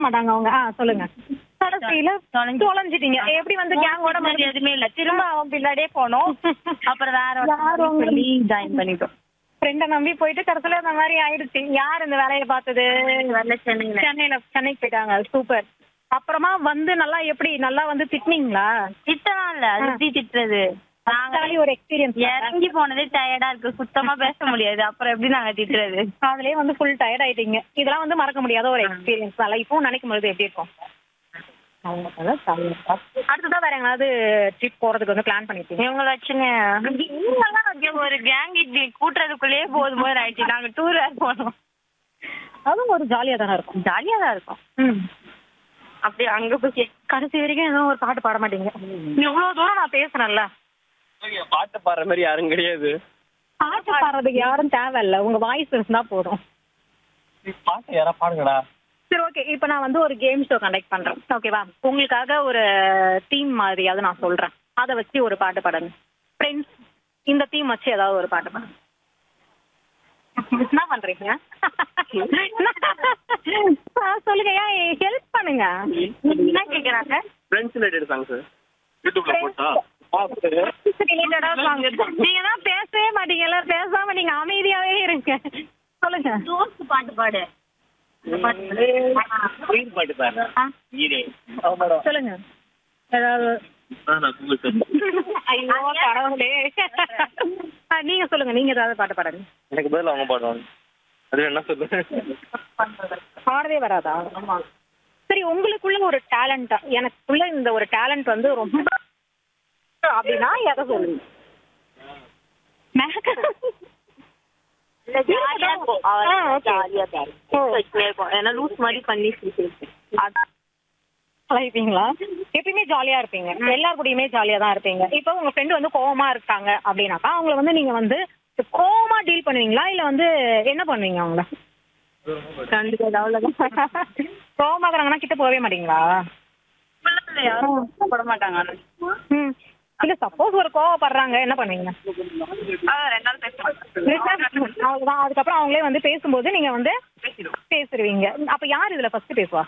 மாட்டாங்க அவங்க ஆ சொல்லுங்க கடைசியில தொலைஞ்சு- தொலைஞ்சிட்டீங்க எப்படி வந்து கேங்கோட முன்னாடி எதுவுமே இல்ல திரும்ப அவன் பின்னாடியே போனோம் அப்புறம் வேற யார் உங்க- சொல்லி ஜாயின் பண்ணிட்டோம் ஃப்ரெண்ட நம்பி போயிட்டு கடைசியில இந்த மாதிரி ஆயிடுச்சு யார் இந்த வேலையை பார்த்தது வரல சென்னையில சென்னையில சென்னைக்கு போயிட்டாங்க சூப்பர் அப்புறமா வந்து நல்லா எப்படி நல்லா வந்து திட்டினீங்களா திட்டலாம் இல்ல அது எப்படி திட்டுறது நாங்க ஒரு எக்ஸ்பீரியன்ஸ் இறங்கி போனதே டயர்டா இருக்கு சுத்தமா பேச முடியாது அப்புறம் எப்படி நாங்க திட்டுறது அதுலயே வந்து ஃபுல் டயர்ட் ஆயிட்டீங்க இதெல்லாம் வந்து மறக்க முடியாத ஒரு எக்ஸ்பீரியன்ஸ் தான் லைஃப்பும் நினைக்கும் பொழுது எப்படி இருக்கும் அடுத்ததா வேற எங்களாவது ட்ரிப் போறதுக்கு வந்து பிளான் பண்ணிருக்கீங்க இவங்கள வச்சுங்க இவங்கெல்லாம் வந்து ஒரு கேங் இப்படி கூட்டுறதுக்குள்ளேயே போதும் போது ஆயிடுச்சு நாங்க டூர் வேற போனோம் அதுவும் ஒரு ஜாலியா தானே இருக்கும் ஜாலியா தான் இருக்கும் ம் அப்படியே அங்க போய் கடைசி வரைக்கும் எதுவும் ஒரு பாட்டு பாட மாட்டீங்க இவ்வளவு தூரம் நான் பேசுறேன்ல பாட்டு பாடுற மாதிரி யாரும் கிடையாது பாட்டு பாடுறதுக்கு யாரும் தேவையில்ல உங்க வாய்ஸ் இருந்தா போதும் பாட்டு யாரா பாடுங்கடா சரி ஓகே இப்போ நான் வந்து ஒரு கேம் ஷோ கண்டக்ட் பண்றேன் ஓகேவா உங்களுக்காக ஒரு தீம் மாதிரியாவது நான் சொல்றேன் அதை வச்சு ஒரு பாட்டு பாடுங்க ஃப்ரெண்ட்ஸ் இந்த தீம் வச்சு ஏதாவது ஒரு பாட்டு பாடுங்க என்ன பண்றீங்க ஆ, சொல்லுங்க ஏன் ஹெல்ப் பண்ணுங்க என்ன கேக்குறாங்க ஃப்ரெண்ட்ஸ் ரிலேட்டட் சாங் சார் யூடியூப்ல போட்டா ரிலேட்டடா சாங் நீங்க தான் பேசவே மாட்டீங்கல்ல பேசாம நீங்க அமைதியாவே இருங்க சொல்லுங்க தோஸ்து பாட்டு பாடு உயிர் பாட்டு பாரு ஆ, ஈரே சொல்லுங்க ஏதாவது நான் கூகுள் சார் ஐயோ கடவுளே ஆ, நீங்க சொல்லுங்க நீங்க ஏதாவது பாட்டு பாடுங்க எனக்கு பதில் அவங்க பாடுவாங்க அது என்ன சொல்லு பாடவே வராதா ஆமா சரி உங்களுக்குள்ள ஒரு டேலண்டா எனக்குள்ள இந்த ஒரு டேலண்ட் வந்து ரொம்ப அப்படின்னா எதை சொல்லுங்க இல்ல ஜாலியா இருக்கும் ஆ, அவன் okay. ஜாலியா தான் ஓ. இருக்கும் இருக்கும் ஏன்னா லூஸ் மாதிரி பண்ணி சிரிச்சிருக்கேன் இருப்பீங்களா எப்பயுமே ஜாலியா இருப்பீங்க எல்லார் கூடயுமே ஜாலியா தான் இருப்பீங்க இப்போ உங்க ஃப்ரெண்டு வந்து கோவமா இருக்காங்க அப்படின்னாக்கா அவங்கள வந்து நீங்க வந்து கோவமா டீல் பண்ணுவீங்களா இல்ல வந்து என்ன பண்ணுவீங்க அவங்கள கண்டிப்பா அவ்வளவுதான் கோவமா இருக்கிறாங்கன்னா கிட்ட போகவே மாட்டீங்களா யாரும் போட மாட்டாங்க ம் இல்ல சப்போஸ் ஒரு கோவப்படுறாங்க என்ன பண்ணுவீங்க ரெண்டு நாள் பேச மாட்டாங்க அவ்வளவுதான் அதுக்கப்புறம் அவங்களே வந்து பேசும்போது நீங்க வந்து பேசுருவீங்க அப்ப யார் இதுல ஃபர்ஸ்ட் பேசுவா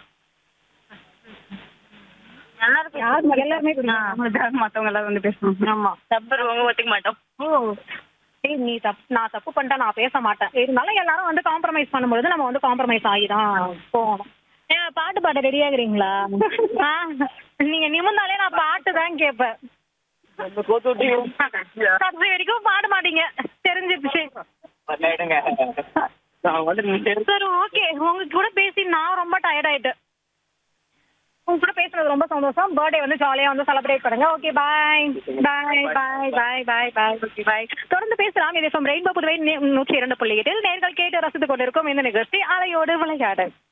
எல்லாரும் யார் எல்லாருமே பேசுவாங்க. மத்தவங்க எல்லாரும் வந்து பேசணும் ஆமா தப்பு அவங்க ஒத்துக்க மாட்டோம் ஓ ஏய் நீ தப்பு நான் தப்பு பண்ணிட்டா நான் பேச மாட்டேன் இருந்தாலும் எல்லாரும் வந்து காம்ப்ரமைஸ் பண்ணும்பொழுது நம்ம வந்து காம்ப்ரமைஸ் ஆகி தான் போகணும் ஏன் பாட்டு பாட ரெடி ஆகுறீங்களா ஆ, நீங்க நிமிர்ந்தாலே நான் பாட்டு தான் கேட்பேன் கடைசி வரைக்கும் பாட மாட்டீங்க தெரிஞ்சிருச்சு நான் வந்து சரி ஓகே உங்க கூட பேசி நான் ரொம்ப டயர்ட் ஆயிட்டேன் உங்க கூட பேசுனது ரொம்ப சந்தோஷம் பர்த்டே வந்து ஜாலியா வந்து செலிப்ரேட் பண்ணுங்க ஓகே பாய் பாய் பாய் பாய் பாய் பாய் ஓகே பாய் தொடர்ந்து பேசலாம் இது ரெயின்போ புதுவை நூற்றி இரண்டு புள்ளி எட்டில் நேர்கள் கேட்டு ரசித்துக் கொண்டிருக்கும் இந்த நிகழ்ச்சி அலையோடு விளையாடு